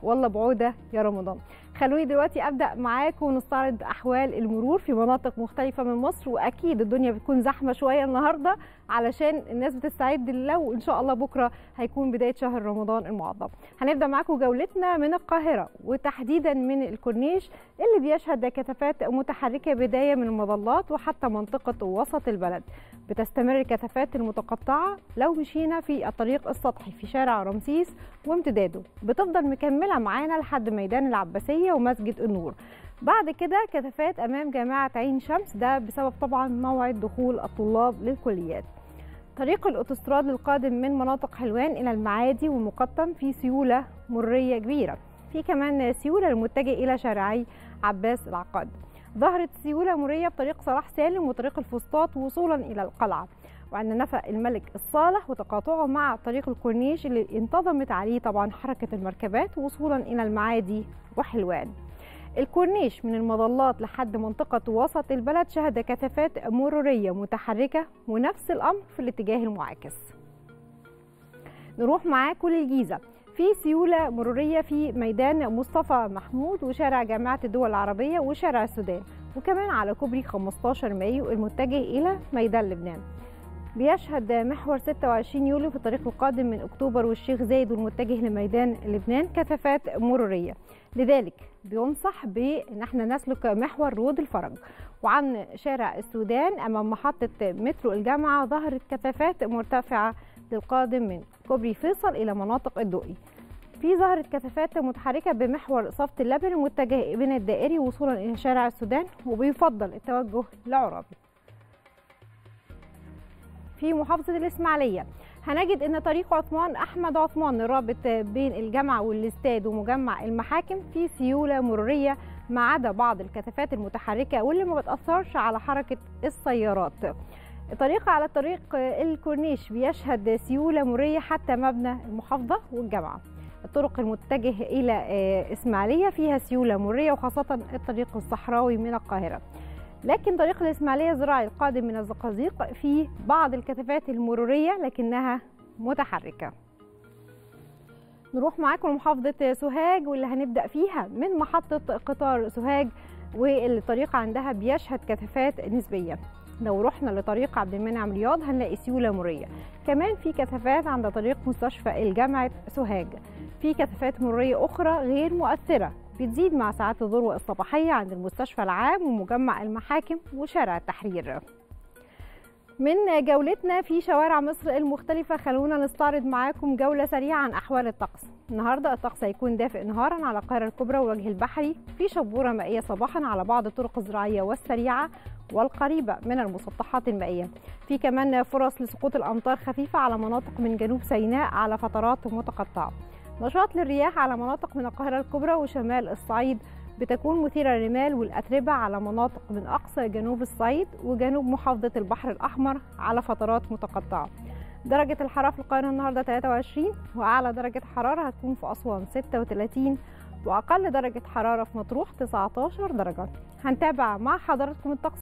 والله بعودة يا رمضان خلوني دلوقتي أبدأ معاكم ونستعرض أحوال المرور في مناطق مختلفة من مصر وأكيد الدنيا بتكون زحمة شوية النهاردة علشان الناس بتستعد لو إن شاء الله بكرة هيكون بداية شهر رمضان المعظم هنبدأ معاكم جولتنا من القاهرة وتحديدا من الكورنيش اللي بيشهد كثافات متحركة بداية من المظلات وحتى منطقة وسط البلد بتستمر الكثافات المتقطعة لو مشينا في الطريق السطحي في شارع رمسيس وامتداده بتفضل مكملة معانا لحد ميدان العباسية ومسجد النور بعد كده كثافات أمام جامعة عين شمس ده بسبب طبعا موعد دخول الطلاب للكليات طريق الأوتوستراد القادم من مناطق حلوان إلى المعادي والمقطم في سيولة مرية كبيرة في كمان سيولة المتجه إلى شارعي عباس العقاد ظهرت سيولة مرية بطريق صلاح سالم وطريق الفسطاط وصولا إلى القلعة وعند نفق الملك الصالح وتقاطعه مع طريق الكورنيش اللي انتظمت عليه طبعا حركة المركبات وصولا إلى المعادي وحلوان الكورنيش من المظلات لحد منطقة وسط البلد شهد كثافات مرورية متحركة ونفس الأمر في الاتجاه المعاكس نروح معاكم للجيزة في سيولة مرورية في ميدان مصطفى محمود وشارع جامعة الدول العربية وشارع السودان وكمان على كوبري 15 مايو المتجه إلى ميدان لبنان بيشهد محور 26 يوليو في الطريق القادم من أكتوبر والشيخ زايد والمتجه لميدان لبنان كثافات مرورية لذلك بينصح بأن احنا نسلك محور رود الفرج وعن شارع السودان أمام محطة مترو الجامعة ظهرت كثافات مرتفعة للقادم من كوبري فيصل إلى مناطق الدقي في ظهرت كثافات متحركة بمحور صفت اللبن المتجه بين الدائري وصولا إلى شارع السودان وبيفضل التوجه لعرابي في محافظة الإسماعيلية هنجد ان طريق عثمان احمد عثمان الرابط بين الجامعه والاستاد ومجمع المحاكم في سيوله مروريه ما عدا بعض الكثافات المتحركه واللي ما بتاثرش على حركه السيارات الطريق على طريق الكورنيش بيشهد سيوله مروريه حتى مبنى المحافظه والجامعه الطرق المتجه الى اسماعيليه فيها سيوله مروريه وخاصه الطريق الصحراوي من القاهره لكن طريق الإسماعيلية الزراعي القادم من الزقازيق فيه بعض الكثافات المرورية لكنها متحركة نروح معاكم لمحافظة سوهاج واللي هنبدأ فيها من محطة قطار سوهاج والطريق عندها بيشهد كثافات نسبية لو رحنا لطريق عبد المنعم رياض هنلاقي سيولة مرية كمان في كثافات عند طريق مستشفى الجامعة سوهاج في كثافات مرورية أخرى غير مؤثرة بتزيد مع ساعات الذروة الصباحية عند المستشفى العام ومجمع المحاكم وشارع التحرير من جولتنا في شوارع مصر المختلفة خلونا نستعرض معاكم جولة سريعة عن أحوال الطقس النهاردة الطقس هيكون دافئ نهارا على القاهرة الكبرى والوجه البحري في شبورة مائية صباحا على بعض الطرق الزراعية والسريعة والقريبة من المسطحات المائية في كمان فرص لسقوط الأمطار خفيفة على مناطق من جنوب سيناء على فترات متقطعة نشاط للرياح على مناطق من القاهرة الكبرى وشمال الصعيد بتكون مثيرة للرمال والأتربة على مناطق من أقصى جنوب الصعيد وجنوب محافظة البحر الأحمر على فترات متقطعة درجة الحرارة في القاهرة النهاردة 23 وأعلى درجة حرارة هتكون في أسوان 36 وأقل درجة حرارة في مطروح 19 درجة هنتابع مع حضراتكم الطقس